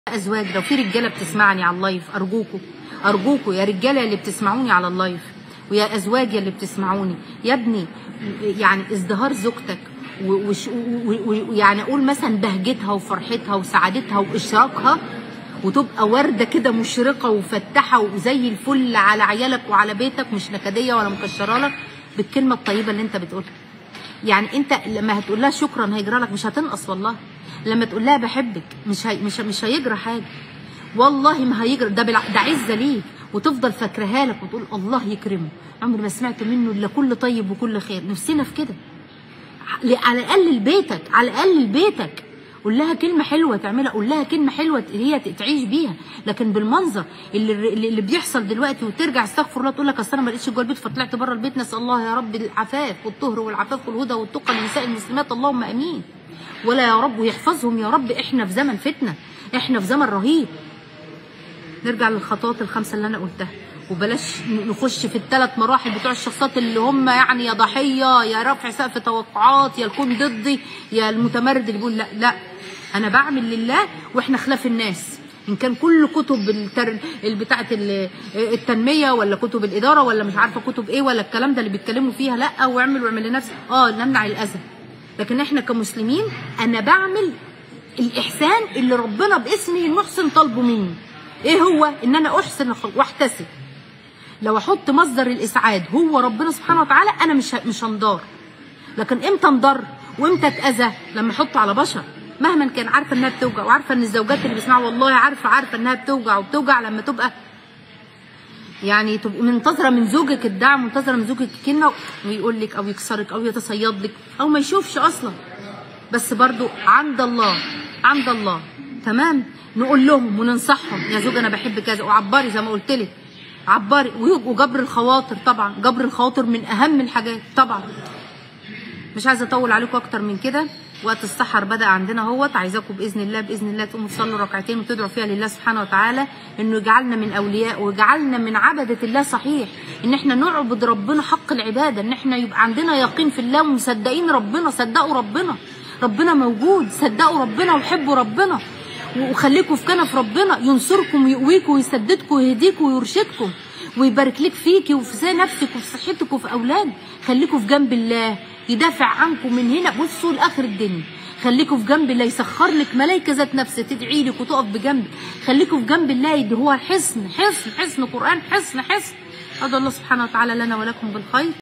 ازواج لو في رجاله بتسمعني على اللايف ارجوكوا ارجوكوا يا رجاله اللي بتسمعوني على اللايف ويا ازواج اللي بتسمعوني يا ابني يعني ازدهار زوجتك ويعني اقول مثلا بهجتها وفرحتها وسعادتها واشراقها وتبقى ورده كده مشرقه وفتحه وزي الفل على عيالك وعلى بيتك مش نكديه ولا مكشره لك بالكلمه الطيبه اللي انت بتقولها يعني انت لما هتقول لها شكرا هيجرى لك مش هتنقص والله لما تقول لها بحبك مش هي مش مش هيجرى حاجه والله ما هيجرى ده بالع... ده عزه ليك وتفضل فاكراها لك وتقول الله يكرمه عمري ما سمعت منه الا كل طيب وكل خير نفسنا في كده على الاقل لبيتك على الاقل لبيتك قول لها كلمه حلوه تعملها قول لها كلمه حلوه هي تعيش بيها لكن بالمنظر اللي اللي بيحصل دلوقتي وترجع استغفر الله تقول لك اصل انا ما لقيتش جوه البيت فطلعت بره البيت نسال الله يا رب العفاف والطهر والعفاف والهدى والتقى لنساء المسلمات اللهم امين ولا يا رب ويحفظهم يا رب احنا في زمن فتنه احنا في زمن رهيب نرجع للخطوات الخمسه اللي انا قلتها وبلاش نخش في الثلاث مراحل بتوع الشخصيات اللي هم يعني يا ضحيه يا رفع سقف توقعات يا الكون ضدي يا المتمرد اللي بيقول لا لا انا بعمل لله واحنا خلاف الناس ان كان كل كتب التر... بتاعه التنميه ولا كتب الاداره ولا مش عارفه كتب ايه ولا الكلام ده اللي بيتكلموا فيها لا واعمل واعمل لنفسك اه نمنع الاذى لكن احنا كمسلمين انا بعمل الاحسان اللي ربنا باسمه المحسن طالبه مني ايه هو ان انا احسن واحتسب لو احط مصدر الاسعاد هو ربنا سبحانه وتعالى انا مش مش هنضار لكن امتى انضر وامتى اتاذى لما احطه على بشر مهما كان عارفه انها بتوجع وعارفه ان الزوجات اللي بيسمعوا والله عارفه عارفه انها بتوجع وبتوجع لما تبقى يعني تبقي منتظره من زوجك الدعم منتظره من زوجك كلمه ويقول لك او يكسرك او يتصيد لك او ما يشوفش اصلا بس برضو عند الله عند الله تمام نقول لهم وننصحهم يا زوج انا بحب كذا وعبري زي ما قلت لك عبري وجبر الخواطر طبعا جبر الخواطر من اهم الحاجات طبعا مش عايزه اطول عليكم اكتر من كده وقت السحر بدا عندنا اهوت عايزاكم باذن الله باذن الله تقوموا تصلوا ركعتين وتدعوا فيها لله سبحانه وتعالى انه يجعلنا من اولياء ويجعلنا من عبده الله صحيح ان احنا نعبد ربنا حق العباده ان احنا يبقى عندنا يقين في الله ومصدقين ربنا صدقوا ربنا ربنا موجود صدقوا ربنا وحبوا ربنا وخليكم في كنف ربنا ينصركم ويقويكم ويسددكم ويهديكم ويرشدكم ويبارك لك فيكي وفي نفسك وفي صحتك وفي اولادك خليكم في جنب الله يدافع عنكم من هنا بصوا لاخر الدنيا خليكم في جنب الله يسخر لك ملائكه ذات نفس تدعي لك وتقف بجنبك خليكم في جنب الله اللي هو حصن حصن حصن قران حصن حصن هذا الله سبحانه وتعالى لنا ولكم بالخير